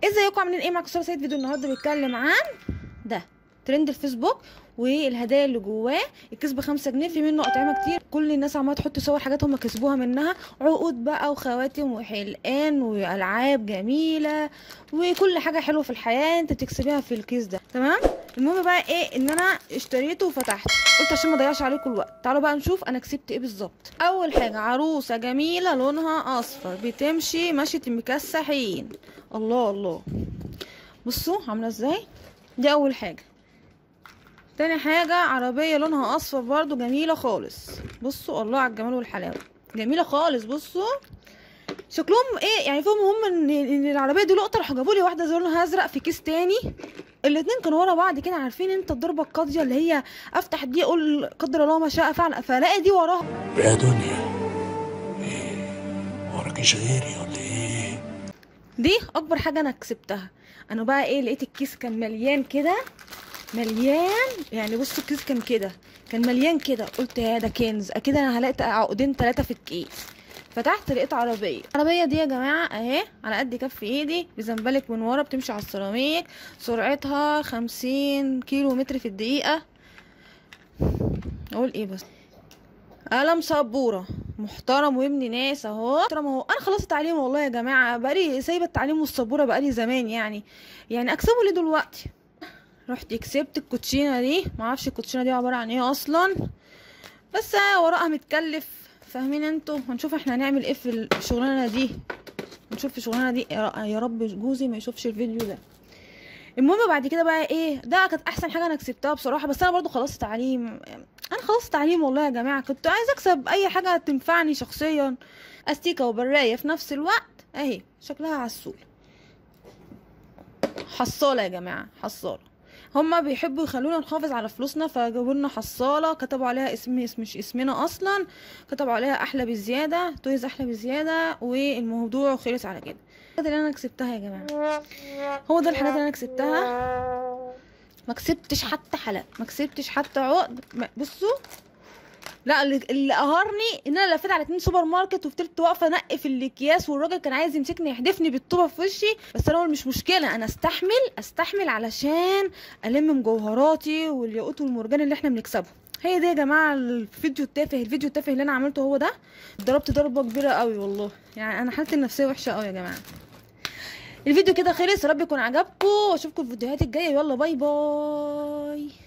ازيكم عاملين ايه معاكم ساره سيد فيديو النهارده بيتكلم عن ده ترند الفيسبوك والهدايا اللي جواه الكيس بخمسة جنيه في منه اطعمه كتير كل الناس عماله تحط صور حاجات هم كسبوها منها عقود بقى وخواتم وحلقان والعاب جميله وكل حاجه حلوه في الحياه انت بتكسبيها في الكيس ده تمام المهم بقى ايه ان انا اشتريته وفتحته قلت عشان ما اضيعش عليكم الوقت تعالوا بقى نشوف انا كسبت ايه بالظبط اول حاجه عروسه جميله لونها اصفر بتمشي مشية المكسحين الله الله بصوا عامله ازاي دي اول حاجه تاني حاجة عربية لونها أصفر برضو جميلة خالص بصوا الله على الجمال والحلاوة جميلة خالص بصوا شكلهم ايه يعني فيهم هم ان ان العربيه دي لقطه راحوا جابوا لي واحده زي لونها ازرق في كيس تاني الاتنين كانوا ورا بعض كده عارفين انت الضربه القاضيه اللي هي افتح دي اقول قدر الله ما شاء فعل فلاقي دي وراها يا دنيا ايه وراكيش غيري ولا ايه دي اكبر حاجه انا كسبتها انا بقى ايه لقيت الكيس كان مليان كده مليان يعني بصوا الكيس كان كده كان مليان كده قلت يا ده كنز اكيد انا هلاقي عقدين ثلاثه في الكيس فتحت لقيت عربيه العربيه دي يا جماعه اهي على قد كف ايدي بزنبلك من ورا بتمشي على السيراميك سرعتها خمسين كيلو متر في الدقيقه اقول ايه بس قلم سبوره محترم وابن ناس اهو محترم اهو انا خلصت تعليم والله يا جماعه بقالي سايبه التعليم والسبوره بقالي زمان يعني يعني اكسبه ليه دلوقتي رحت كسبت الكوتشينه دي معرفش الكوتشينه دي عباره عن ايه اصلا بس ورقها متكلف فاهمين انتوا هنشوف احنا هنعمل ايه في الشغلانه دي نشوف في الشغلانه دي يا رب جوزي ما يشوفش الفيديو ده المهم بعد كده بقى ايه ده كانت احسن حاجه انا كسبتها بصراحه بس انا برضو خلصت تعليم انا خلصت تعليم والله يا جماعه كنت عايزه اكسب اي حاجه تنفعني شخصيا استيكه وبرايه في نفس الوقت اهي شكلها عسول حصاله يا جماعه حصاله هما بيحبوا يخلونا نحافظ على فلوسنا فجابوا لنا حصاله كتبوا عليها اسم اسم مش اسمنا اصلا كتبوا عليها احلى بزياده تويز احلى بزياده والموضوع خلص على كده الحاجات اللي انا كسبتها يا جماعه هو ده الحاجات اللي انا كسبتها ما كسبتش حتى حلق ما كسبتش حتى عقد بصوا لا اللي, اللي قهرني ان انا لفيت على اتنين سوبر ماركت وفضلت واقفه انقي في الاكياس والراجل كان عايز يمسكني يحدفني بالطوبه في وشي بس انا مش مشكله انا استحمل استحمل علشان الم مجوهراتي والياقوت والمرجان اللي احنا بنكسبه هي دي يا جماعه الفيديو التافه الفيديو التافه اللي انا عملته هو ده ضربت ضربه كبيره قوي والله يعني انا حالتي النفسيه وحشه قوي يا جماعه الفيديو كده خلص يا رب يكون عجبكم واشوفكم الفيديوهات الجايه يلا باي باي